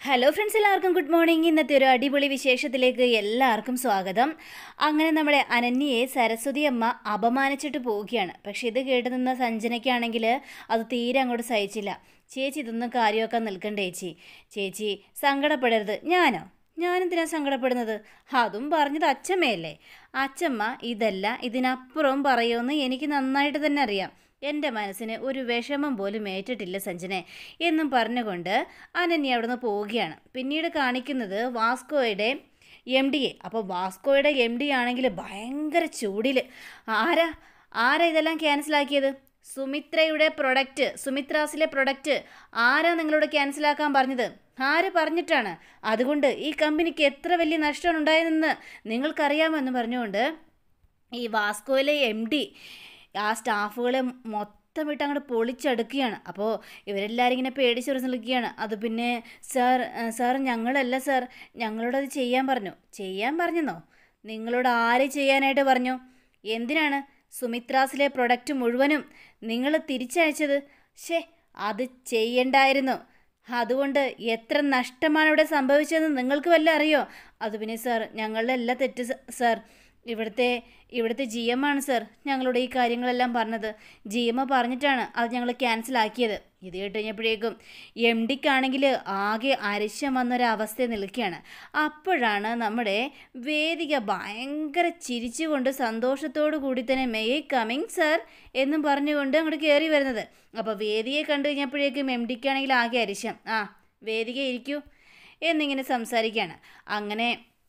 hello friends എല്ലാവർക്കും good morning ഇന്നത്തെ ഒരു അടിപൊളി വിശേഷത്തിലേക്ക് എല്ലാവർക്കും സ്വാഗതം അങ്ങനെ നമ്മുടെ അനന്യയെ സരസ്വതി അമ്മ അപമാനിച്ചിട്ട് പോവുകയാണ് പക്ഷെ ഇത് കേട്ട് നിന്ന സഞ്ജനയ്ക്കാണെങ്കിൽ അത് തീരെ അങ്ങോട്ട് സഹിച്ചില്ല ചേച്ചി ഇതൊന്നും കാര്യമൊക്കെ നിൽക്കണ്ടേ ചേച്ചി ചേച്ചി സങ്കടപ്പെടരുത് ഞാനോ ഞാനെന്തിനാ സങ്കടപ്പെടുന്നത് അതും പറഞ്ഞത് അച്ഛമ്മയല്ലേ അച്ഛമ്മ ഇതല്ല ഇതിനപ്പുറവും പറയുമെന്ന് എനിക്ക് നന്നായിട്ട് തന്നെ അറിയാം എൻ്റെ മനസ്സിന് ഒരു വിഷമം പോലും ഏറ്റിട്ടില്ല സഞ്ജനെ എന്നും പറഞ്ഞുകൊണ്ട് അനന്യ അവിടുന്ന് പോവുകയാണ് പിന്നീട് കാണിക്കുന്നത് വാസ്കോയുടെ എം ഡിയെ അപ്പോൾ വാസ്കോയുടെ എം ഡി ആണെങ്കിൽ ഭയങ്കര ചൂടിൽ ആരാ ആരാ ഇതെല്ലാം ക്യാൻസലാക്കിയത് സുമിത്രയുടെ പ്രൊഡക്റ്റ് സുമിത്രാസിലെ പ്രൊഡക്റ്റ് ആരാ നിങ്ങളോട് ക്യാൻസലാക്കാൻ പറഞ്ഞത് ആര് പറഞ്ഞിട്ടാണ് അതുകൊണ്ട് ഈ കമ്പനിക്ക് എത്ര വലിയ നഷ്ടമാണ് ഉണ്ടായതെന്ന് നിങ്ങൾക്കറിയാമെന്ന് പറഞ്ഞുകൊണ്ട് ഈ വാസ്കോയിലെ എം ഡി ആ സ്റ്റാഫുകളെ മൊത്തം ഇട്ട് അങ്ങോട്ട് പൊളിച്ചെടുക്കുകയാണ് അപ്പോൾ ഇവരെല്ലാവരും ഇങ്ങനെ പേടിച്ചൊരു നിൽക്കുകയാണ് അത് പിന്നെ സാർ സാർ ഞങ്ങളല്ല സാർ ഞങ്ങളോടത് ചെയ്യാൻ പറഞ്ഞു ചെയ്യാൻ പറഞ്ഞെന്നോ നിങ്ങളോട് ആര് ചെയ്യാനായിട്ട് പറഞ്ഞു എന്തിനാണ് സുമിത്രാസിലെ പ്രൊഡക്റ്റ് മുഴുവനും നിങ്ങൾ തിരിച്ചയച്ചത് ഷേ അത് ചെയ്യണ്ടായിരുന്നു അതുകൊണ്ട് എത്ര നഷ്ടമാണ് ഇവിടെ സംഭവിച്ചതെന്ന് നിങ്ങൾക്ക് വല്ല അറിയോ അത് പിന്നെ സാർ ഞങ്ങളുടെ എല്ലാ തെറ്റ് സ- സാർ ഇവിടുത്തെ ഇവിടുത്തെ ജി എം ആണ് സാർ ഞങ്ങളോട് ഈ കാര്യങ്ങളെല്ലാം പറഞ്ഞത് ജി എം പറഞ്ഞിട്ടാണ് അത് ഞങ്ങൾ ക്യാൻസൽ ആക്കിയത് ഇത് കേട്ട് കഴിഞ്ഞപ്പോഴേക്കും എം ഡിക്കാണെങ്കിൽ ആകെ അരിശം വന്നൊരവസ്ഥ നിൽക്കുകയാണ് അപ്പോഴാണ് നമ്മുടെ വേദിക ഭയങ്കര ചിരിച്ചുകൊണ്ട് സന്തോഷത്തോടു കൂടി തന്നെ മെയ് കമ്മിങ് സർ എന്നും പറഞ്ഞുകൊണ്ട് അങ്ങോട്ട് കയറി വരുന്നത് അപ്പോൾ വേദിയെ കണ്ടു കഴിഞ്ഞപ്പോഴേക്കും എം ഡിക്കാണെങ്കിൽ ആകെ അരിശം ആ വേദിക ഇരിക്കൂ എന്നിങ്ങനെ സംസാരിക്കുകയാണ് അങ്ങനെ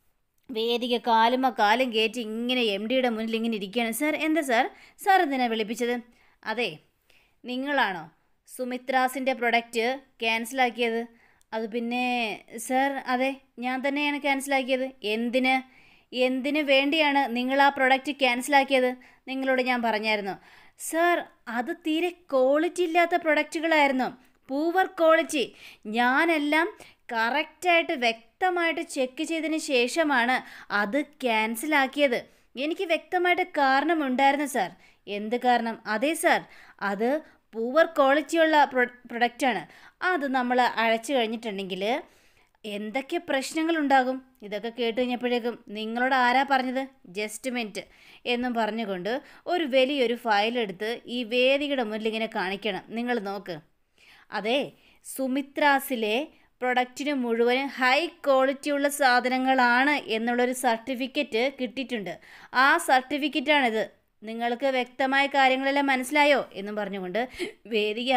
വേദിക കാലുമ കാലും കയറ്റി ഇങ്ങനെ എം ഡിയുടെ മുന്നിൽ ഇങ്ങനെ ഇരിക്കുകയാണ് സാർ എന്താ സാർ സാർ എന്തിനാ വിളിപ്പിച്ചത് അതെ നിങ്ങളാണോ സുമിത്രാസിൻ്റെ പ്രൊഡക്റ്റ് ക്യാൻസലാക്കിയത് അത് പിന്നെ സാർ അതെ ഞാൻ തന്നെയാണ് ക്യാൻസലാക്കിയത് എന്തിന് എന്തിനു വേണ്ടിയാണ് നിങ്ങൾ ആ പ്രൊഡക്റ്റ് ക്യാൻസലാക്കിയത് നിങ്ങളോട് ഞാൻ പറഞ്ഞായിരുന്നു സാർ അത് തീരെ ക്വാളിറ്റി ഇല്ലാത്ത പ്രൊഡക്റ്റുകളായിരുന്നു പൂവർ ക്വാളിറ്റി ഞാനെല്ലാം കറക്റ്റായിട്ട് വ്യക്തമായിട്ട് ചെക്ക് ചെയ്തതിന് ശേഷമാണ് അത് ക്യാൻസലാക്കിയത് എനിക്ക് വ്യക്തമായിട്ട് കാരണമുണ്ടായിരുന്നു സാർ എന്ത് കാരണം അതെ സാർ അത് പൂവർ ക്വാളിറ്റിയുള്ള പ്രൊഡക്റ്റാണ് അത് നമ്മൾ അഴച്ചു കഴിഞ്ഞിട്ടുണ്ടെങ്കിൽ എന്തൊക്കെ പ്രശ്നങ്ങളുണ്ടാകും ഇതൊക്കെ കേട്ട് കഴിഞ്ഞപ്പോഴേക്കും നിങ്ങളോട് ആരാ പറഞ്ഞത് ജസ്റ്റ് മിനിറ്റ് എന്നും പറഞ്ഞുകൊണ്ട് ഒരു വലിയൊരു ഫയലെടുത്ത് ഈ വേദിയുടെ മുന്നിൽ ഇങ്ങനെ കാണിക്കണം നിങ്ങൾ നോക്ക് അതെ സുമിത്രാസിലെ പ്രൊഡക്റ്റിന് മുഴുവനും ഹൈ ക്വാളിറ്റി ഉള്ള സാധനങ്ങളാണ് എന്നുള്ളൊരു സർട്ടിഫിക്കറ്റ് കിട്ടിയിട്ടുണ്ട് ആ സർട്ടിഫിക്കറ്റാണിത് നിങ്ങൾക്ക് വ്യക്തമായ കാര്യങ്ങളെല്ലാം മനസ്സിലായോ എന്നും പറഞ്ഞുകൊണ്ട് വേദിക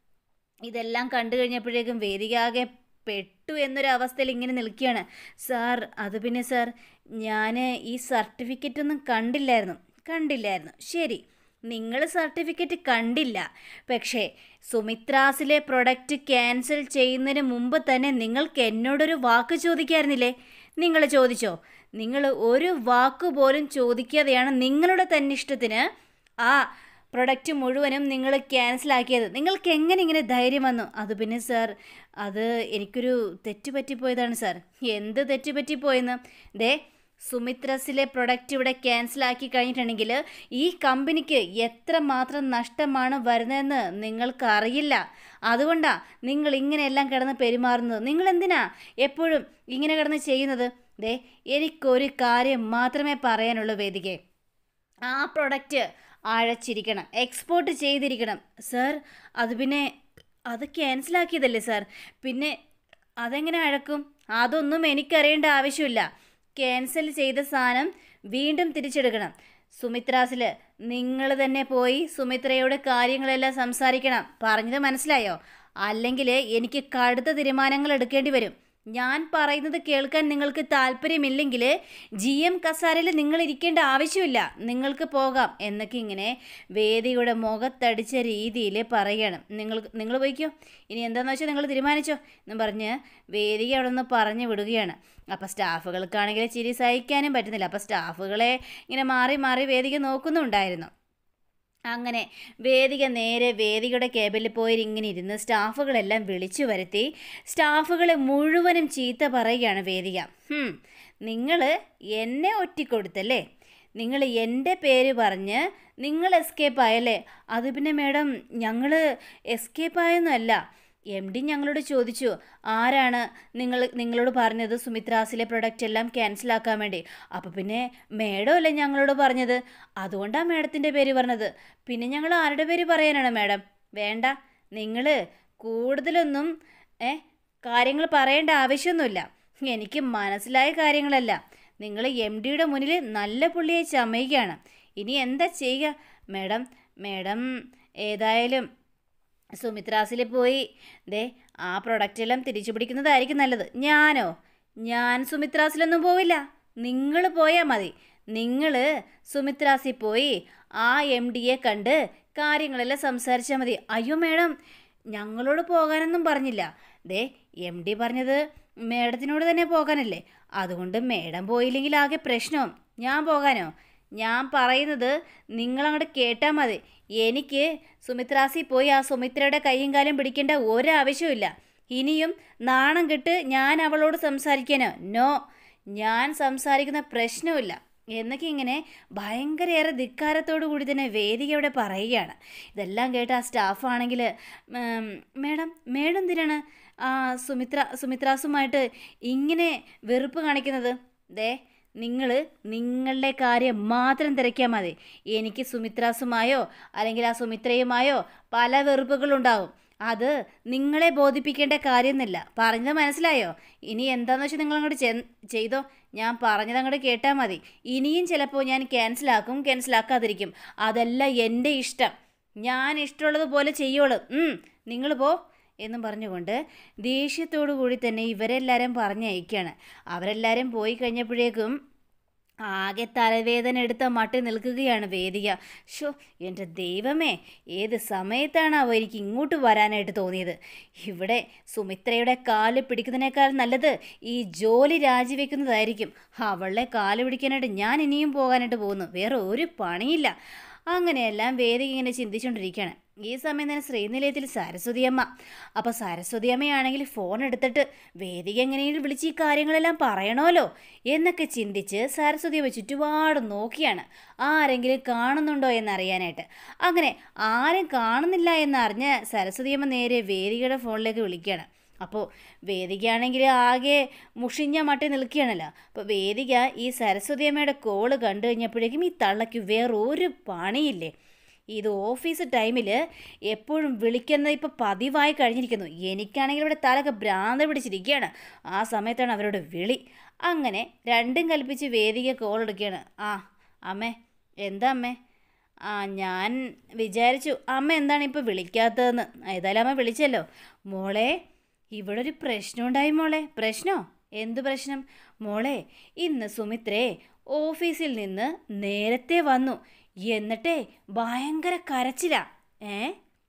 ഇതെല്ലാം കണ്ടു കഴിഞ്ഞപ്പോഴേക്കും വേദിക ആകെ പെട്ടു എന്നൊരു അവസ്ഥയിൽ ഇങ്ങനെ നിൽക്കുകയാണ് സാർ അത് പിന്നെ സാർ ഞാൻ ഈ സർട്ടിഫിക്കറ്റ് ഒന്നും കണ്ടില്ലായിരുന്നു കണ്ടില്ലായിരുന്നു ശരി നിങ്ങൾ സർട്ടിഫിക്കറ്റ് കണ്ടില്ല പക്ഷേ സുമിത്രാസിലെ പ്രൊഡക്റ്റ് ക്യാൻസൽ ചെയ്യുന്നതിന് മുമ്പ് തന്നെ നിങ്ങൾക്ക് എന്നോടൊരു വാക്ക് ചോദിക്കായിരുന്നില്ലേ നിങ്ങൾ ചോദിച്ചോ നിങ്ങൾ ഒരു വാക്ക് പോലും ചോദിക്കാതെയാണ് നിങ്ങളുടെ തന്നെ ഇഷ്ടത്തിന് ആ പ്രൊഡക്റ്റ് മുഴുവനും നിങ്ങൾ ക്യാൻസലാക്കിയത് നിങ്ങൾക്ക് എങ്ങനെ ഇങ്ങനെ ധൈര്യം വന്നു അത് പിന്നെ സാർ അത് എനിക്കൊരു തെറ്റ് പറ്റിപ്പോയതാണ് സാർ എന്ത് തെറ്റ് പറ്റിപ്പോയെന്ന് ദേ സുമിത്രസിലെ പ്രൊഡക്റ്റ് ഇവിടെ ക്യാൻസലാക്കി കഴിഞ്ഞിട്ടുണ്ടെങ്കിൽ ഈ കമ്പനിക്ക് എത്രമാത്രം നഷ്ടമാണ് വരുന്നതെന്ന് നിങ്ങൾക്കറിയില്ല അതുകൊണ്ടാണ് നിങ്ങൾ ഇങ്ങനെയെല്ലാം കിടന്ന് പെരുമാറുന്നത് നിങ്ങൾ എന്തിനാ എപ്പോഴും ഇങ്ങനെ കിടന്ന് ചെയ്യുന്നത് ദേ എനിക്കൊരു കാര്യം മാത്രമേ പറയാനുള്ളൂ വേദികെ ആ പ്രൊഡക്റ്റ് അഴച്ചിരിക്കണം എക്സ്പോർട്ട് ചെയ്തിരിക്കണം സാർ അത് പിന്നെ അത് ക്യാൻസലാക്കിയതല്ലേ സാർ പിന്നെ അതെങ്ങനെ അഴക്കും അതൊന്നും എനിക്കറിയേണ്ട ആവശ്യമില്ല ക്യാൻസൽ ചെയ്ത സാധനം വീണ്ടും തിരിച്ചെടുക്കണം സുമിത്രാസിൽ നിങ്ങൾ തന്നെ പോയി സുമിത്രയോട് കാര്യങ്ങളെല്ലാം സംസാരിക്കണം പറഞ്ഞത് മനസ്സിലായോ അല്ലെങ്കിൽ എനിക്ക് കടുത്ത തീരുമാനങ്ങൾ എടുക്കേണ്ടി വരും ഞാൻ പറയുന്നത് കേൾക്കാൻ നിങ്ങൾക്ക് താല്പര്യമില്ലെങ്കിൽ ജി എം കസാരയിൽ നിങ്ങൾ ഇരിക്കേണ്ട ആവശ്യമില്ല നിങ്ങൾക്ക് പോകാം എന്നൊക്കെ ഇങ്ങനെ വേദിയുടെ മുഖത്തടിച്ച രീതിയിൽ പറയണം നിങ്ങൾ നിങ്ങൾ പോയിക്കോ ഇനി എന്താണെന്ന് വെച്ചാൽ നിങ്ങൾ തീരുമാനിച്ചോ എന്ന് പറഞ്ഞ് വേദിക അവിടെ നിന്ന് പറഞ്ഞു വിടുകയാണ് അപ്പോൾ സ്റ്റാഫുകൾക്കാണെങ്കിൽ ചിരി സഹിക്കാനും പറ്റുന്നില്ല അപ്പോൾ സ്റ്റാഫുകളെ ഇങ്ങനെ മാറി മാറി വേദിക നോക്കുന്നുണ്ടായിരുന്നു അങ്ങനെ വേദിക നേരെ വേദികയുടെ കേബിളിൽ പോയി ഇങ്ങനെ ഇരുന്ന് സ്റ്റാഫുകളെല്ലാം വിളിച്ചു വരുത്തി സ്റ്റാഫുകളെ മുഴുവനും ചീത്ത പറയുകയാണ് വേദിക നിങ്ങൾ എന്നെ ഒറ്റിക്കൊടുത്തല്ലേ നിങ്ങൾ എൻ്റെ പേര് പറഞ്ഞ് നിങ്ങൾ എസ്കേപ്പ് ആയല്ലേ അത് പിന്നെ മേഡം ഞങ്ങൾ എസ്കേപ്പ് ആയൊന്നുമല്ല എം ഡി ഞങ്ങളോട് ചോദിച്ചു ആരാണ് നിങ്ങൾ നിങ്ങളോട് പറഞ്ഞത് സുമിത്രാസിലെ പ്രൊഡക്റ്റ് എല്ലാം ക്യാൻസലാക്കാൻ വേണ്ടി അപ്പോൾ പിന്നെ മേഡം അല്ലേ ഞങ്ങളോട് പറഞ്ഞത് അതുകൊണ്ടാണ് മേഡത്തിൻ്റെ പേര് പറഞ്ഞത് പിന്നെ ഞങ്ങൾ ആരുടെ പേര് പറയാനാണ് മേഡം വേണ്ട നിങ്ങൾ കൂടുതലൊന്നും ഏ കാര്യങ്ങൾ പറയേണ്ട ആവശ്യമൊന്നുമില്ല എനിക്ക് മനസ്സിലായ കാര്യങ്ങളല്ല നിങ്ങൾ എം ഡിയുടെ മുന്നിൽ നല്ല പുള്ളിയെ ചമയുകയാണ് ഇനി എന്താ ചെയ്യുക മേഡം മേഡം ഏതായാലും സുമിത്രാസിൽ പോയി ദേ ആ പ്രൊഡക്റ്റ് എല്ലാം തിരിച്ചു പിടിക്കുന്നതായിരിക്കും നല്ലത് ഞാനോ ഞാൻ സുമിത്രാസിലൊന്നും പോവില്ല നിങ്ങൾ പോയാൽ മതി നിങ്ങൾ സുമിത്രാസിൽ പോയി ആ എം ഡിയെ കണ്ട് കാര്യങ്ങളെല്ലാം സംസാരിച്ചാൽ മതി അയ്യോ മേഡം ഞങ്ങളോട് പോകാനൊന്നും പറഞ്ഞില്ല ദേ എം ഡി പറഞ്ഞത് മേഡത്തിനോട് തന്നെ പോകാനല്ലേ അതുകൊണ്ട് മേഡം പോയില്ലെങ്കിൽ ആകെ പ്രശ്നവും ഞാൻ പോകാനോ ഞാൻ പറയുന്നത് നിങ്ങളങ്ങോട്ട് കേട്ടാൽ മതി എനിക്ക് സുമിത്രാസി പോയി ആ സുമിത്രയുടെ കൈയും കാലും പിടിക്കേണ്ട ഒരാവശ്യമില്ല ഇനിയും നാണം കെട്ട് ഞാൻ അവളോട് സംസാരിക്കാനോ നോ ഞാൻ സംസാരിക്കുന്ന പ്രശ്നമില്ല എന്നൊക്കെ ഇങ്ങനെ ഭയങ്കരയേറെ ധിക്കാരത്തോടു കൂടി തന്നെ വേദിക അവിടെ പറയുകയാണ് ഇതെല്ലാം കേട്ട ആ സ്റ്റാഫാണെങ്കിൽ മേഡം മേഡം എന്തിനാണ് ആ സുമിത്ര സുമിത്രാസുമായിട്ട് ഇങ്ങനെ വെറുപ്പ് കാണിക്കുന്നത് ദേ നിങ്ങൾ നിങ്ങളുടെ കാര്യം മാത്രം തിരക്കിയാൽ മതി എനിക്ക് സുമിത്രാസുമായോ അല്ലെങ്കിൽ ആ സുമിത്രയുമായോ പല വെറുപ്പുകളുണ്ടാവും അത് നിങ്ങളെ ബോധിപ്പിക്കേണ്ട കാര്യമൊന്നുമില്ല പറഞ്ഞത് മനസ്സിലായോ ഇനി എന്താന്ന് വെച്ചാൽ നിങ്ങൾ അങ്ങോട്ട് ചെ ചെയ്തോ ഞാൻ പറഞ്ഞത് അങ്ങോട്ട് കേട്ടാൽ മതി ഇനിയും ചിലപ്പോൾ ഞാൻ ക്യാൻസലാക്കും ക്യാൻസലാക്കാതിരിക്കും അതല്ല എൻ്റെ ഇഷ്ടം ഞാൻ ഇഷ്ടമുള്ളതുപോലെ ചെയ്യുള്ളൂ നിങ്ങൾ പോ എന്നും പറഞ്ഞുകൊണ്ട് ദേഷ്യത്തോടു കൂടി തന്നെ ഇവരെല്ലാവരും പറഞ്ഞയക്കുകയാണ് അവരെല്ലാവരും പോയി കഴിഞ്ഞപ്പോഴേക്കും ആകെ തലവേദന എടുത്ത മട്ടി നിൽക്കുകയാണ് വേദിക ഷോ എൻ്റെ ദൈവമേ ഏത് സമയത്താണാവോ എനിക്ക് ഇങ്ങോട്ട് വരാനായിട്ട് തോന്നിയത് ഇവിടെ സുമിത്രയുടെ കാല് പിടിക്കുന്നതിനേക്കാൾ നല്ലത് ഈ ജോലി രാജിവെക്കുന്നതായിരിക്കും അവളെ കാല് പിടിക്കാനായിട്ട് ഞാൻ ഇനിയും പോകാനായിട്ട് പോകുന്നു വേറെ ഒരു പണിയില്ല അങ്ങനെയെല്ലാം വേദിക ഇങ്ങനെ ചിന്തിച്ചുകൊണ്ടിരിക്കുകയാണ് ഈ സമയം തന്നെ ശ്രീനിലയത്തിൽ സരസ്വതി അമ്മ അപ്പോൾ സരസ്വതി അമ്മയാണെങ്കിൽ ഫോൺ എടുത്തിട്ട് വേദിക എങ്ങനെയും വിളിച്ച് ഈ കാര്യങ്ങളെല്ലാം പറയണമല്ലോ എന്നൊക്കെ ചിന്തിച്ച് സരസ്വതി അമ്മ ചുറ്റുപാട് നോക്കിയാണ് ആരെങ്കിലും കാണുന്നുണ്ടോ എന്നറിയാനായിട്ട് അങ്ങനെ ആരും കാണുന്നില്ല എന്നറിഞ്ഞ് സരസ്വതി അമ്മ നേരെ വേദികയുടെ ഫോണിലേക്ക് വിളിക്കുകയാണ് അപ്പോൾ വേദികയാണെങ്കിൽ ആകെ മുഷിഞ്ഞ മട്ടി നിൽക്കുകയാണല്ലോ അപ്പോൾ വേദിക ഈ സരസ്വതി അമ്മയുടെ കോള് കണ്ടു കഴിഞ്ഞപ്പോഴേക്കും ഈ തള്ളയ്ക്ക് വേറൊരു പണിയില്ലേ ഇത് ഓഫീസ് ടൈമിൽ എപ്പോഴും വിളിക്കുന്നത് ഇപ്പോൾ പതിവായി കഴിഞ്ഞിരിക്കുന്നു എനിക്കാണെങ്കിൽ ഇവിടെ തലക്ക് ഭ്രാന്ത് പിടിച്ചിരിക്കുകയാണ് ആ സമയത്താണ് അവരോട് വിളി അങ്ങനെ രണ്ടും കൽപ്പിച്ച് വേദിക കോൾ എടുക്കുകയാണ് ആ അമ്മേ എന്താ അമ്മേ ആ ഞാൻ വിചാരിച്ചു അമ്മ എന്താണ് ഇപ്പോൾ വിളിക്കാത്തതെന്ന് ഏതായാലും അമ്മ വിളിച്ചല്ലോ മോളെ ഇവിടെ ഒരു പ്രശ്നമുണ്ടായി മോളെ പ്രശ്നോ എന്തു പ്രശ്നം മോളെ ഇന്ന് സുമിത്രേ ഓഫീസിൽ നിന്ന് നേരത്തെ വന്നു എന്നിട്ടേ ഭയങ്കര കരച്ചിലാ ഏ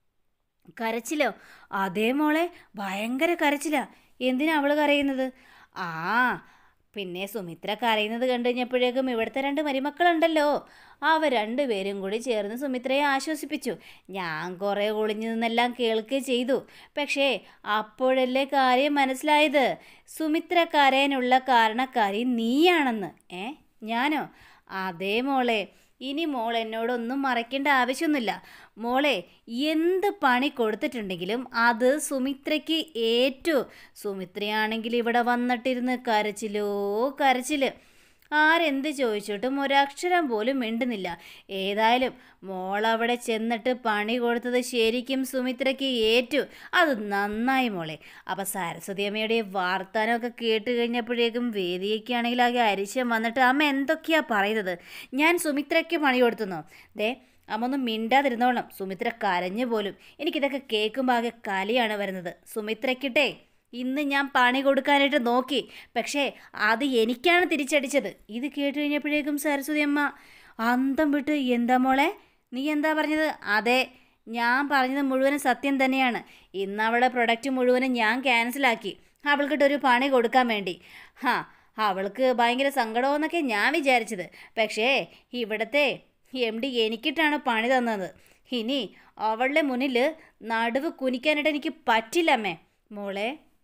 കരച്ചിലോ അതേ മോളെ ഭയങ്കര കരച്ചിലാ എന്തിനാ അവള് കരയുന്നത് ആ പിന്നെ സുമിത്ര കരയുന്നത് കണ്ടു കഴിഞ്ഞപ്പോഴേക്കും ഇവിടുത്തെ രണ്ട് മരുമക്കളുണ്ടല്ലോ അവർ രണ്ടുപേരും കൂടി ചേർന്ന് സുമിത്രയെ ആശ്വസിപ്പിച്ചു ഞാൻ കുറേ ഒളിഞ്ഞു നിന്നെല്ലാം കേൾക്കുകയും ചെയ്തു പക്ഷേ അപ്പോഴല്ലേ കാര്യം മനസ്സിലായത് സുമിത്ര കരയാനുള്ള കാരണക്കാരി നീയാണെന്ന് ഏ ഞാനോ അതേ മോളെ ഇനി മോൾ എന്നോടൊന്നും മറയ്ക്കേണ്ട ആവശ്യമൊന്നുമില്ല മോളെ എന്ത് പണി കൊടുത്തിട്ടുണ്ടെങ്കിലും അത് സുമിത്രയ്ക്ക് ഏറ്റു സുമിത്രയാണെങ്കിൽ ഇവിടെ വന്നിട്ടിരുന്ന് കരച്ചിലോ കരച്ചില് ആരെന്ത് ചോദിച്ചിട്ടും ഒരക്ഷരം പോലും മിണ്ടുന്നില്ല ഏതായാലും മോൾ അവിടെ ചെന്നിട്ട് പണി കൊടുത്തത് ശരിക്കും സുമിത്രയ്ക്ക് ഏറ്റു അത് നന്നായി മോളെ അപ്പം സരസ്വതി അമ്മയുടെ വാർത്താനമൊക്കെ കേട്ട് കഴിഞ്ഞപ്പോഴേക്കും വേദിയൊക്കെയാണെങ്കിൽ ആകെ അരിശം വന്നിട്ട് അമ്മ എന്തൊക്കെയാ പറയുന്നത് ഞാൻ സുമിത്രയ്ക്ക് പണി കൊടുത്തുന്നോ ദേ അമ്മ ഒന്ന് മിണ്ടാതിരുന്നോളാം സുമിത്ര കരഞ്ഞു പോലും എനിക്കിതൊക്കെ കേൾക്കുമ്പോൾ ആകെ കലിയാണ് വരുന്നത് സുമിത്രയ്ക്കിട്ടേ ഇന്ന് ഞാൻ പണി കൊടുക്കാനായിട്ട് നോക്കി പക്ഷേ അത് എനിക്കാണ് തിരിച്ചടിച്ചത് ഇത് കേട്ട് കഴിഞ്ഞപ്പോഴേക്കും സരസ്വതി അമ്മ അന്തം വിട്ട് എന്താ മോളെ നീ എന്താ പറഞ്ഞത് അതെ ഞാൻ പറഞ്ഞത് മുഴുവനും സത്യം തന്നെയാണ് ഇന്ന് അവളുടെ പ്രൊഡക്റ്റ് മുഴുവനും ഞാൻ ക്യാൻസലാക്കി അവൾക്കിട്ടൊരു പണി കൊടുക്കാൻ വേണ്ടി ഹാ അവൾക്ക് ഭയങ്കര സങ്കടമെന്നൊക്കെ ഞാൻ വിചാരിച്ചത് പക്ഷേ ഇവിടുത്തെ എം ഡി എനിക്കിട്ടാണ് പണി തന്നത് ഇനി അവളുടെ മുന്നിൽ നടുവ് കുനിക്കാനായിട്ട് എനിക്ക് പറ്റില്ല അമ്മേ മോളെ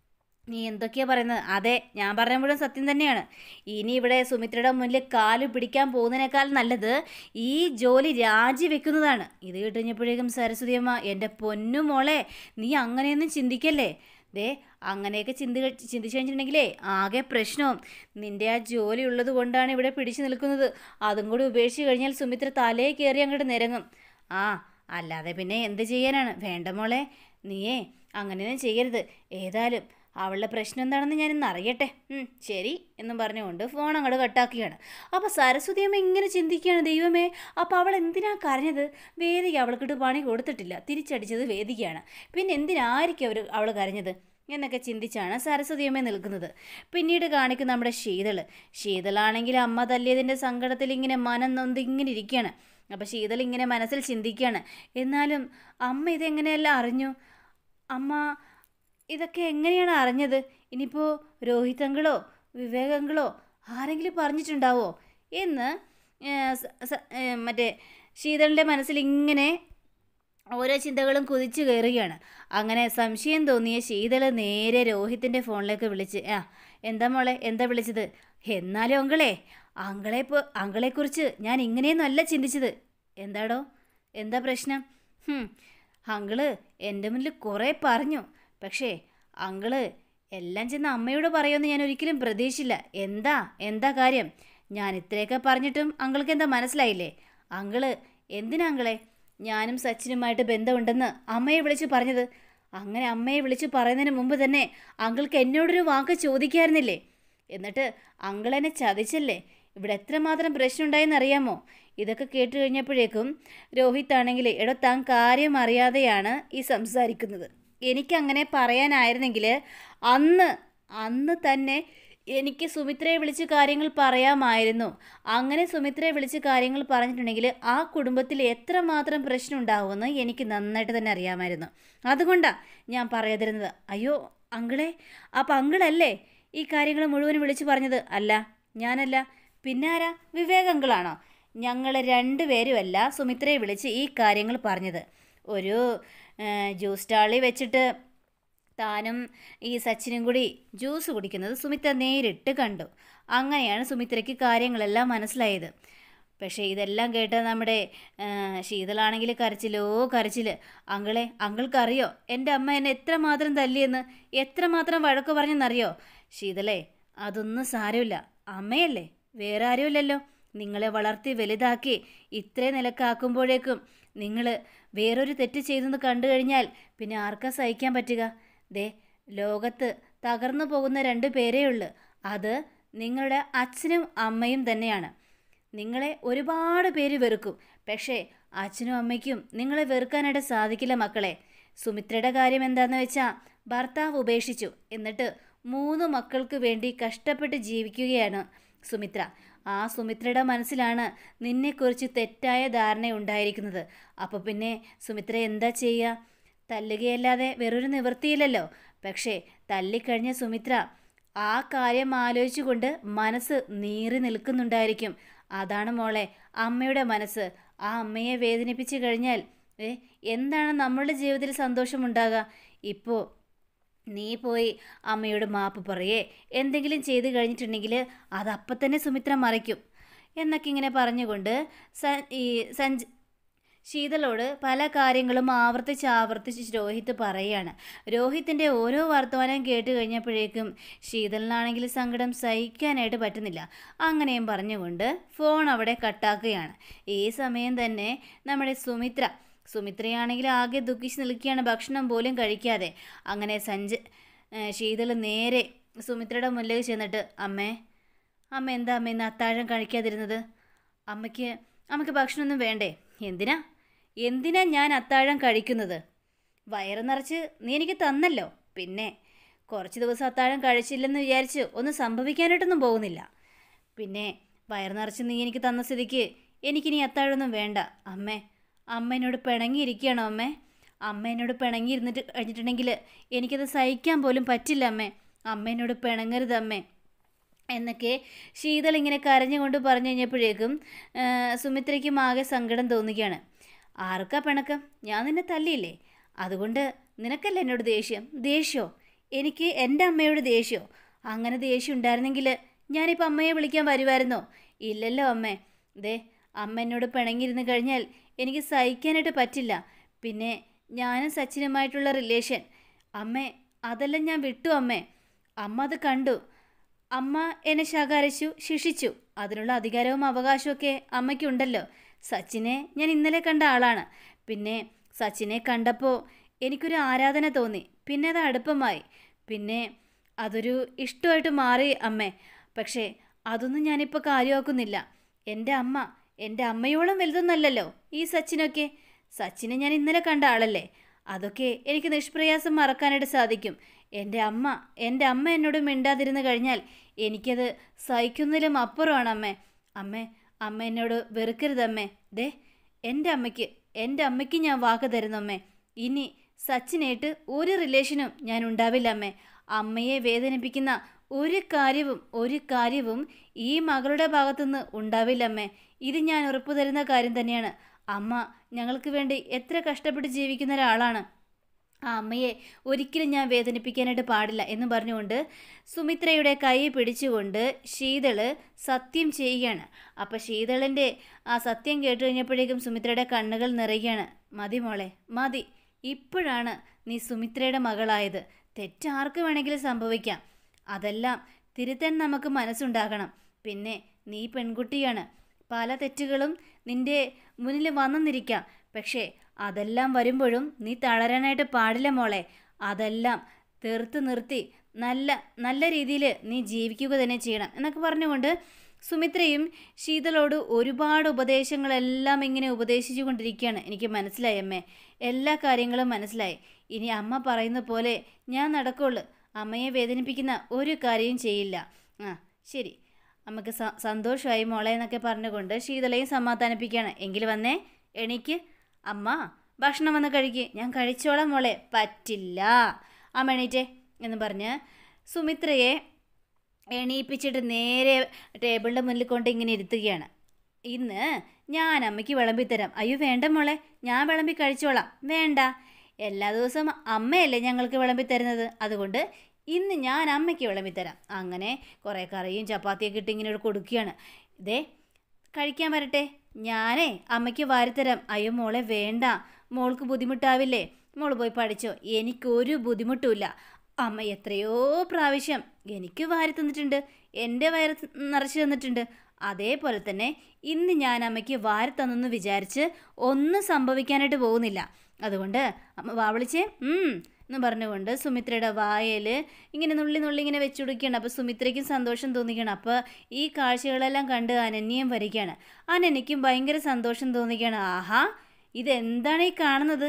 നീ എന്തൊക്കെയാ പറയുന്നത് അതെ ഞാൻ പറഞ്ഞ മുഴുവൻ സത്യം തന്നെയാണ് ഇനി ഇവിടെ സുമിത്രയുടെ മുന്നിൽ കാല് പിടിക്കാൻ പോകുന്നതിനേക്കാൾ നല്ലത് ഈ ജോലി രാജിവെക്കുന്നതാണ് ഇത് കിട്ടുകഴിഞ്ഞപ്പോഴേക്കും സരസ്വതി അമ്മ എൻ്റെ പൊന്നു മോളെ നീ അങ്ങനെയൊന്നും ചിന്തിക്കല്ലേ ദേ അങ്ങനെയൊക്കെ ചിന്തി ചിന്തിച്ചു കഴിഞ്ഞിട്ടുണ്ടെങ്കിലേ ആകെ പ്രശ്നവും നിന്റെ ആ ജോലി ഉള്ളത് കൊണ്ടാണ് ഇവിടെ പിടിച്ചു നിൽക്കുന്നത് അതും കൂടി ഉപേക്ഷിച്ച് കഴിഞ്ഞാൽ സുമിത്ര തലേ കയറി അങ്ങോട്ട് നിരങ്ങും ആ അല്ലാതെ പിന്നെ എന്ത് ചെയ്യാനാണ് വേണ്ട മോളെ നീയേ അങ്ങനെയൊന്നും ചെയ്യരുത് ഏതായാലും അവളുടെ പ്രശ്നം എന്താണെന്ന് ഞാനിന്ന് അറിയട്ടെ ഉം, ശരി എന്നും പറഞ്ഞുകൊണ്ട് ഫോൺ അങ്ങോട്ട് കട്ടാക്കുകയാണ് അപ്പോൾ സരസ്വതി അമ്മ ഇങ്ങനെ ചിന്തിക്കുകയാണ് ദൈവമേ അപ്പോൾ അവൾ എന്തിനാ കരഞ്ഞത് വേദിക അവൾക്കിട്ട് പണി കൊടുത്തിട്ടില്ല തിരിച്ചടിച്ചത് വേദികയാണ് പിന്നെ എന്തിനായിരിക്കും അവർ അവൾ കരഞ്ഞത് എന്നൊക്കെ ചിന്തിച്ചാണ് സരസ്വതി അമ്മ നിൽക്കുന്നത് പിന്നീട് കാണിക്കുന്ന നമ്മുടെ ശീതൾ ശീതളാണെങ്കിൽ അമ്മ തല്ലിയതിൻ്റെ സങ്കടത്തിൽ ഇങ്ങനെ മനം നൊന്ത് ഇങ്ങനെ ഇരിക്കുകയാണ് അപ്പോൾ ശീതൾ ഇങ്ങനെ മനസ്സിൽ ചിന്തിക്കുകയാണ് എന്നാലും അമ്മ ഇതെങ്ങനെയെല്ലാം അറിഞ്ഞു അമ്മ ഇതൊക്കെ എങ്ങനെയാണ് അറിഞ്ഞത് ഇനിയിപ്പോൾ രോഹിതങ്ങളോ വിവേകങ്ങളോ ആരെങ്കിലും പറഞ്ഞിട്ടുണ്ടാവോ എന്ന് ഏ, സ- സ- ഏ, മറ്റേ ശീതളിൻ്റെ മനസ്സിൽ ഇങ്ങനെ ഓരോ ചിന്തകളും കുതിച്ചു കയറുകയാണ് അങ്ങനെ സംശയം തോന്നിയ ശീതള നേരെ രോഹിത്തിൻ്റെ ഫോണിലേക്ക് വിളിച്ച് ആ എന്താ മോളെ എന്താ വിളിച്ചത് എന്നാലും അങ്കളെ അങ്കളെ പോ- അങ്കളെക്കുറിച്ച് ഞാൻ ഇങ്ങനെയൊന്നും അല്ല ചിന്തിച്ചത് എന്താടോ എന്താ പ്രശ്നം ഹും, അങ്കിള് എൻ്റെ മുന്നിൽ കുറേ പറഞ്ഞു പക്ഷേ അങ്കിള് എല്ലാം ചെന്ന് അമ്മയോട് പറയുമെന്ന് ഞാൻ ഒരിക്കലും പ്രതീക്ഷിച്ചില്ല എന്താ എന്താ കാര്യം ഞാൻ ഇത്രയൊക്കെ പറഞ്ഞിട്ടും അങ്കിൾക്ക് എന്താ മനസ്സിലായില്ലേ അങ്കിള് എന്തിനാ അങ്കിളെ ഞാനും സച്ചിനുമായിട്ട് ബന്ധമുണ്ടെന്ന് അമ്മയെ വിളിച്ച് പറഞ്ഞത് അങ്ങനെ അമ്മയെ വിളിച്ച് പറയുന്നതിന് മുമ്പ് തന്നെ അങ്കിൾക്ക് എന്നോടൊരു വാക്ക് ചോദിക്കായിരുന്നില്ലേ എന്നിട്ട് അങ്കിൾ എന്നെ ചതിച്ചല്ലേ ഇവിടെ എത്രമാത്രം പ്രശ്നം ഉണ്ടായെന്ന് അറിയാമോ ഇതൊക്കെ കേട്ട് കഴിഞ്ഞപ്പോഴേക്കും രോഹിത് ആണെങ്കിൽ എടോ താൻ കാര്യം അറിയാതെയാണ് ഈ സംസാരിക്കുന്നത് എനിക്കങ്ങനെ പറയാനായിരുന്നെങ്കിൽ അന്ന് അന്ന് തന്നെ എനിക്ക് സുമിത്രയെ വിളിച്ച് കാര്യങ്ങൾ പറയാമായിരുന്നു അങ്ങനെ സുമിത്രയെ വിളിച്ച് കാര്യങ്ങൾ പറഞ്ഞിട്ടുണ്ടെങ്കിൽ ആ കുടുംബത്തിൽ എത്രമാത്രം പ്രശ്നം ഉണ്ടാവുമെന്ന് എനിക്ക് നന്നായിട്ട് തന്നെ അറിയാമായിരുന്നു അതുകൊണ്ടാണ് ഞാൻ പറയാതിരുന്നത് അയ്യോ അങ്കിളെ അപ്പം അങ്കിളല്ലേ ഈ കാര്യങ്ങൾ മുഴുവൻ വിളിച്ചു പറഞ്ഞത് അല്ല ഞാനല്ല പിന്നെ ആരാ വിവേക് അങ്കിളാണോ ഞങ്ങൾ രണ്ടുപേരുമല്ല സുമിത്രയെ വിളിച്ച് ഈ കാര്യങ്ങൾ പറഞ്ഞത് ഒരു ആ, ജ്യൂസ് സ്റ്റാളിൽ വെച്ചിട്ട് താനും ഈ സച്ചിനും കൂടി ജ്യൂസ് കുടിക്കുന്നത് സുമിത്ര നേരിട്ട് കണ്ടു അങ്ങനെയാണ് സുമിത്രയ്ക്ക് കാര്യങ്ങളെല്ലാം മനസ്സിലായത് പക്ഷേ ഇതെല്ലാം കേട്ട നമ്മുടെ ആ, ശീതളാണെങ്കിൽ കരച്ചിലോ കരച്ചിൽ അങ്കിളെ അങ്കിൾക്കറിയോ എൻ്റെ അമ്മ എന്നെ എത്രമാത്രം തല്ലിയെന്ന് എത്രമാത്രം വഴക്ക് പറഞ്ഞെന്നറിയോ ശീതളേ അതൊന്നും സാരമില്ല അമ്മയല്ലേ വേറെ ആരുമില്ലല്ലോ നിങ്ങളെ വളർത്തി വലുതാക്കി ഇത്രേ നിലക്കാക്കുമ്പോഴേക്കും നിങ്ങൾ വേറൊരു തെറ്റ് ചെയ്തെന്ന് കണ്ടു കഴിഞ്ഞാൽ പിന്നെ ആർക്കാ സഹിക്കാൻ പറ്റുക ദേ ലോകത്ത് തകർന്നു പോകുന്ന രണ്ട് പേരേ ഉള്ളൂ അത് നിങ്ങളുടെ അച്ഛനും അമ്മയും തന്നെയാണ് നിങ്ങളെ ഒരുപാട് പേര് വെറുക്കും പക്ഷേ അച്ഛനും അമ്മയ്ക്കും നിങ്ങളെ വെറുക്കാനായിട്ട് സാധിക്കില്ല മക്കളെ സുമിത്രയുടെ കാര്യം എന്താണെന്ന് വെച്ചാൽ ഭർത്താവ് ഉപേക്ഷിച്ചു എന്നിട്ട് മൂന്ന് മക്കൾക്ക് വേണ്ടി കഷ്ടപ്പെട്ട് ജീവിക്കുകയാണ് സുമിത്ര ആ സുമിത്രയുടെ മനസ്സിലാണ് നിന്നെക്കുറിച്ച് തെറ്റായ ധാരണ ഉണ്ടായിരിക്കുന്നത് അപ്പോൾ പിന്നെ സുമിത്ര എന്താ ചെയ്യുക തല്ലുകയല്ലാതെ വേറൊരു നിവൃത്തിയില്ലല്ലോ പക്ഷേ തല്ലിക്കഴിഞ്ഞ സുമിത്ര ആ കാര്യം ആലോചിച്ചുകൊണ്ട് മനസ്സ് നീറി നിൽക്കുന്നുണ്ടായിരിക്കും അതാണ് മോളെ അമ്മയുടെ മനസ്സ് ആ അമ്മയെ വേദനിപ്പിച്ചു കഴിഞ്ഞാൽ ഏ എന്താണ് നമ്മളുടെ ജീവിതത്തിൽ സന്തോഷമുണ്ടാകുക ഇപ്പോൾ നീ പോയി അമ്മയോട് മാപ്പ് പറയേ എന്തെങ്കിലും ചെയ്തു കഴിഞ്ഞിട്ടുണ്ടെങ്കിൽ അത് അപ്പം തന്നെ സുമിത്ര മറയ്ക്കും എന്നൊക്കെ ഇങ്ങനെ പറഞ്ഞുകൊണ്ട് സ ഈ സഞ്ജ് ശീതളോട് പല കാര്യങ്ങളും ആവർത്തിച്ച് ആവർത്തിച്ച് രോഹിത്ത് പറയുകയാണ് രോഹിത്തിൻ്റെ ഓരോ വർത്തമാനം കേട്ട് കഴിഞ്ഞപ്പോഴേക്കും ശീതളിനാണെങ്കിൽ സങ്കടം സഹിക്കാനായിട്ട് പറ്റുന്നില്ല അങ്ങനെയും പറഞ്ഞുകൊണ്ട് ഫോൺ അവിടെ കട്ടാക്കുകയാണ് ഈ സമയം തന്നെ നമ്മുടെ സുമിത്ര സുമിത്രയാണെങ്കിൽ ആകെ ദുഃഖിച്ച് നിൽക്കുകയാണ് ഭക്ഷണം പോലും കഴിക്കാതെ അങ്ങനെ സഞ്ജ ശീതൾ നേരെ സുമിത്രയുടെ മുന്നിലേക്ക് ചെന്നിട്ട് അമ്മേ അമ്മ എന്താ അമ്മ ഇന്ന് അത്താഴം കഴിക്കാതിരുന്നത് അമ്മയ്ക്ക് അമ്മയ്ക്ക് ഭക്ഷണമൊന്നും വേണ്ടേ എന്തിനാ എന്തിനാ ഞാൻ അത്താഴം കഴിക്കുന്നത് വയറ് നിറച്ച് നീ എനിക്ക് തന്നല്ലോ പിന്നെ കുറച്ച് ദിവസം അത്താഴം കഴിച്ചില്ലെന്ന് വിചാരിച്ച് ഒന്നും സംഭവിക്കാനായിട്ടൊന്നും പോകുന്നില്ല പിന്നെ വയറ് നിറച്ച് നീ എനിക്ക് തന്ന സ്ഥിതിക്ക് എനിക്കിനി അത്താഴമൊന്നും വേണ്ട അമ്മേ അമ്മ എന്നോട് പിണങ്ങിയിരിക്കുകയാണോ അമ്മേ അമ്മ എന്നോട് പിണങ്ങിയിരുന്നിട്ട് കഴിഞ്ഞിട്ടുണ്ടെങ്കിൽ എനിക്കത് സഹിക്കാൻ പോലും പറ്റില്ല അമ്മേ അമ്മ എന്നോട് പിണങ്ങരുത് അമ്മേ എന്നൊക്കെ ശീതൾ ഇങ്ങനെ കരഞ്ഞുകൊണ്ട് പറഞ്ഞു കഴിഞ്ഞപ്പോഴേക്കും ആ, സുമിത്രയ്ക്കും ആകെ സങ്കടം തോന്നുകയാണ് ആർക്കാ പിണക്കം ഞാൻ നിന്നെ തല്ലിയില്ലേ അതുകൊണ്ട് നിനക്കല്ല എന്നോട് ദേഷ്യം ദേഷ്യമോ എനിക്ക് എൻ്റെ അമ്മയോട് ദേഷ്യമോ അങ്ങനെ ദേഷ്യം ഉണ്ടായിരുന്നെങ്കിൽ ഞാനിപ്പോൾ അമ്മയെ വിളിക്കാൻ വരുമായിരുന്നോ ഇല്ലല്ലോ അമ്മേ ദേ അമ്മ എന്നോട് പിണങ്ങിയിരുന്ന് കഴിഞ്ഞാൽ എനിക്ക് സഹിക്കാനായിട്ട് പറ്റില്ല പിന്നെ ഞാനും സച്ചിനുമായിട്ടുള്ള റിലേഷൻ അമ്മേ അതെല്ലാം ഞാൻ വിട്ടു അമ്മേ അമ്മ അത് കണ്ടു അമ്മ എന്നെ ശകാരിച്ചു ശിക്ഷിച്ചു അതിനുള്ള അധികാരവും അവകാശവും ഒക്കെ അമ്മയ്ക്കുണ്ടല്ലോ സച്ചിനെ ഞാൻ ഇന്നലെ കണ്ട ആളാണ് പിന്നെ സച്ചിനെ കണ്ടപ്പോൾ എനിക്കൊരു ആരാധന തോന്നി പിന്നെ അത് അടുപ്പമായി പിന്നെ അതൊരു ഇഷ്ടമായിട്ട് മാറി അമ്മേ പക്ഷേ അതൊന്നും ഞാനിപ്പോൾ കാര്യമാക്കുന്നില്ല എൻ്റെ അമ്മ എൻ്റെ അമ്മയോളം വലുതൊന്നല്ലല്ലോ ഈ സച്ചിനൊക്കെ സച്ചിനെ ഞാൻ ഇന്നലെ കണ്ട ആളല്ലേ അതൊക്കെ എനിക്ക് നിഷ്പ്രയാസം മറക്കാനായിട്ട് സാധിക്കും എൻ്റെ അമ്മ എൻ്റെ അമ്മ എന്നോട് മിണ്ടാതിരുന്ന് കഴിഞ്ഞാൽ എനിക്കത് സഹിക്കുന്നതിലും അപ്പുറമാണ് അമ്മേ അമ്മേ അമ്മ എന്നോട് വെറുക്കരുതമ്മേ ദേ എൻ്റെ അമ്മയ്ക്ക് എൻ്റെ അമ്മയ്ക്ക് ഞാൻ വാക്ക് തരുന്നു അമ്മേ ഇനി സച്ചിനായിട്ട് ഒരു റിലേഷനും ഞാൻ ഉണ്ടാവില്ല അമ്മേ അമ്മയെ വേദനിപ്പിക്കുന്ന ഒരു കാര്യവും ഒരു കാര്യവും ഈ മകളുടെ ഭാഗത്തുനിന്ന് ഉണ്ടാവില്ല അമ്മേ ഇത് ഞാൻ ഉറപ്പു തരുന്ന കാര്യം തന്നെയാണ് അമ്മ ഞങ്ങൾക്ക് വേണ്ടി എത്ര കഷ്ടപ്പെട്ട് ജീവിക്കുന്ന ഒരാളാണ് ആ അമ്മയെ ഒരിക്കലും ഞാൻ വേദനിപ്പിക്കാനായിട്ട് പാടില്ല എന്ന് പറഞ്ഞുകൊണ്ട് സുമിത്രയുടെ കൈ പിടിച്ചുകൊണ്ട് ശീതള് സത്യം ചെയ്യുകയാണ് അപ്പം ശീതളിൻ്റെ ആ സത്യം കേട്ട് കഴിഞ്ഞപ്പോഴേക്കും സുമിത്രയുടെ കണ്ണുകൾ നിറയുകയാണ് മതി മോളെ മതി ഇപ്പോഴാണ് നീ സുമിത്രയുടെ മകളായത് തെറ്റാർക്ക് വേണമെങ്കിലും സംഭവിക്കാം അതെല്ലാം തിരുത്താൻ നമുക്ക് മനസ്സുണ്ടാകണം പിന്നെ നീ പെൺകുട്ടിയാണ് പല തെറ്റുകളും നിന്റെ മുന്നിൽ വന്നെന്നിരിക്കാം പക്ഷേ അതെല്ലാം വരുമ്പോഴും നീ തളരാനായിട്ട് പാടില്ല മോളെ അതെല്ലാം തീർത്ത് നിർത്തി നല്ല നല്ല രീതിയിൽ നീ ജീവിക്കുക തന്നെ ചെയ്യണം എന്നൊക്കെ പറഞ്ഞുകൊണ്ട് സുമിത്രയും ശീതളോട് ഒരുപാട് ഉപദേശങ്ങളെല്ലാം ഇങ്ങനെ ഉപദേശിച്ചു കൊണ്ടിരിക്കുകയാണ് എനിക്ക് മനസ്സിലായി അമ്മേ എല്ലാ കാര്യങ്ങളും മനസ്സിലായി ഇനി അമ്മ പറയുന്ന പോലെ ഞാൻ നടക്കുള്ളൂ അമ്മയെ വേദനിപ്പിക്കുന്ന ഒരു കാര്യവും ചെയ്യില്ല ആ ശരി നമുക്ക് സ സന്തോഷമായി മോളെ എന്നൊക്കെ പറഞ്ഞുകൊണ്ട് ശീതളയും സമാധാനിപ്പിക്കുകയാണ് എങ്കിൽ വന്നേ എണീക്ക് അമ്മ ഭക്ഷണം വന്ന് കഴിക്ക് ഞാൻ കഴിച്ചോളാം മോളെ പറ്റില്ല അമ്മ എണീറ്റേ എന്ന് പറഞ്ഞ് സുമിത്രയെ എണീപ്പിച്ചിട്ട് നേരെ ടേബിളിൻ്റെ മുന്നിൽ കൊണ്ട് ഇങ്ങനെ ഇരുത്തുകയാണ് ഇന്ന് ഞാൻ അമ്മയ്ക്ക് വിളമ്പിത്തരാം അയ്യോ വേണ്ട മോളെ ഞാൻ വിളമ്പി കഴിച്ചോളാം വേണ്ട എല്ലാ ദിവസവും അമ്മയല്ലേ ഞങ്ങൾക്ക് വിളമ്പി തരുന്നത് അതുകൊണ്ട് ഇന്ന് ഞാൻ അമ്മയ്ക്ക് വിളമ്പിത്തരാം അങ്ങനെ കുറേ കറിയും ചപ്പാത്തിയൊക്കെ ഇട്ട് ഇങ്ങനെ കൊടുക്കുകയാണ് ഇതേ കഴിക്കാൻ വരട്ടെ ഞാനേ അമ്മയ്ക്ക് വാരിത്തരാം അയ്യോ മോളെ വേണ്ട മോൾക്ക് ബുദ്ധിമുട്ടാവില്ലേ മോൾ പോയി പഠിച്ചോ എനിക്കൊരു ബുദ്ധിമുട്ടുമില്ല അമ്മ എത്രയോ പ്രാവശ്യം എനിക്ക് വാരി തന്നിട്ടുണ്ട് എൻ്റെ വയറ് നിറച്ച് തന്നിട്ടുണ്ട് അതേപോലെ തന്നെ ഇന്ന് ഞാൻ അമ്മയ്ക്ക് വാരി തന്നെന്ന് വിചാരിച്ച് ഒന്നും സംഭവിക്കാനായിട്ട് പോകുന്നില്ല അതുകൊണ്ട് അമ്മ വാ വിളിച്ചേ ഉം എന്ന് പറഞ്ഞുകൊണ്ട് സുമിത്രയുടെ വായയിൽ ഇങ്ങനെ നുള്ളി നുള്ളി ഇങ്ങനെ വെച്ചു കൊടുക്കുകയാണ് അപ്പോൾ സുമിത്രയ്ക്കും സന്തോഷം തോന്നിക്കുകയാണ് അപ്പോൾ ഈ കാഴ്ചകളെല്ലാം കണ്ട് അനന്യയും വരികയാണ് അനന്യയ്ക്കും ഭയങ്കര സന്തോഷം തോന്നിക്കുകയാണ് ആഹാ ഇതെന്താണ് ഈ കാണുന്നത്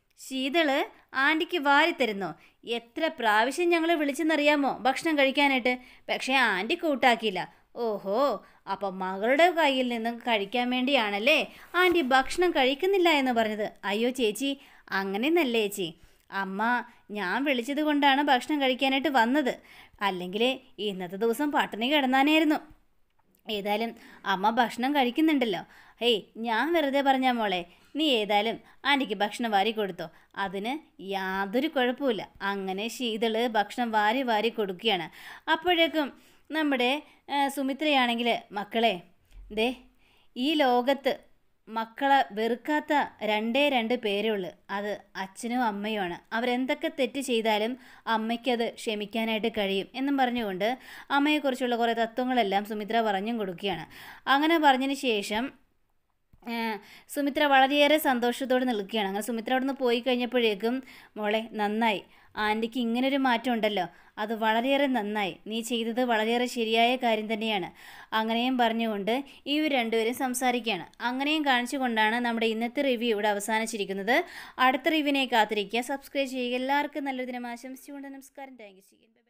ശീതള് ആൻറ്റിക്ക് വാരിത്തരുന്നോ എത്ര പ്രാവശ്യം ഞങ്ങൾ വിളിച്ചെന്നറിയാമോ ഭക്ഷണം കഴിക്കാനായിട്ട് പക്ഷേ ആൻറ്റി കൂട്ടാക്കിയില്ല ഓഹോ അപ്പം മകളുടെ കയ്യിൽ നിന്നും കഴിക്കാൻ വേണ്ടിയാണല്ലേ ആൻറ്റി ഭക്ഷണം കഴിക്കുന്നില്ല എന്ന് പറഞ്ഞത് അയ്യോ ചേച്ചി അങ്ങനെയൊന്നല്ലേ ചേച്ചി അമ്മ ഞാൻ വിളിച്ചത് കൊണ്ടാണ് ഭക്ഷണം കഴിക്കാനായിട്ട് വന്നത് അല്ലെങ്കിൽ ഇന്നത്തെ ദിവസം പട്ടിണി കിടന്നാനായിരുന്നു ഏതായാലും അമ്മ ഭക്ഷണം കഴിക്കുന്നുണ്ടല്ലോ ഹേയ് ഞാൻ വെറുതെ പറഞ്ഞാ മോളെ നീ ഏതായാലും ആൻറ്റിക്ക് ഭക്ഷണം വാരി കൊടുത്തോ അതിന് യാതൊരു കുഴപ്പമില്ല അങ്ങനെ ശീതള് ഭക്ഷണം വാരി വാരി കൊടുക്കുകയാണ് അപ്പോഴേക്കും നമ്മുടെ ആ, സുമിത്രയാണെങ്കിൽ മക്കളെ ദേ ഈ ലോകത്ത് മക്കളെ വെറുക്കാത്ത രണ്ടേ രണ്ട് പേരേ ഉള്ളൂ അത് അച്ഛനും അമ്മയുമാണ് അവരെന്തൊക്കെ തെറ്റ് ചെയ്താലും അമ്മയ്ക്കത് ക്ഷമിക്കാനായിട്ട് കഴിയും എന്നും പറഞ്ഞുകൊണ്ട് അമ്മയെക്കുറിച്ചുള്ള കുറേ തത്വങ്ങളെല്ലാം സുമിത്ര പറഞ്ഞും കൊടുക്കുകയാണ് അങ്ങനെ പറഞ്ഞതിന് ശേഷം ആ, സുമിത്ര വളരെയേറെ സന്തോഷത്തോടെ നിൽക്കുകയാണ് അങ്ങനെ സുമിത്ര അവിടെ നിന്ന് പോയി കഴിഞ്ഞപ്പോഴേക്കും മോളെ നന്നായി ആൻറ്റിക്ക് ഇങ്ങനൊരു മാറ്റം ഉണ്ടല്ലോ അത് വളരെയേറെ നന്നായി നീ ചെയ്തത് വളരെയേറെ ശരിയായ കാര്യം തന്നെയാണ് അങ്ങനെയും പറഞ്ഞുകൊണ്ട് ഇവർ രണ്ടുപേരും സംസാരിക്കുകയാണ് അങ്ങനെയും കാണിച്ചുകൊണ്ടാണ് നമ്മുടെ ഇന്നത്തെ റിവ്യൂ ഇവിടെ അവസാനിച്ചിരിക്കുന്നത് അടുത്ത റിവ്യൂവിനെ കാത്തിരിക്കുക സബ്സ്ക്രൈബ് ചെയ്യുക എല്ലാവർക്കും നല്ലൊരു ദിനം ആശംസിച്ചുകൊണ്ട് നമസ്കാരം താങ്ക് യു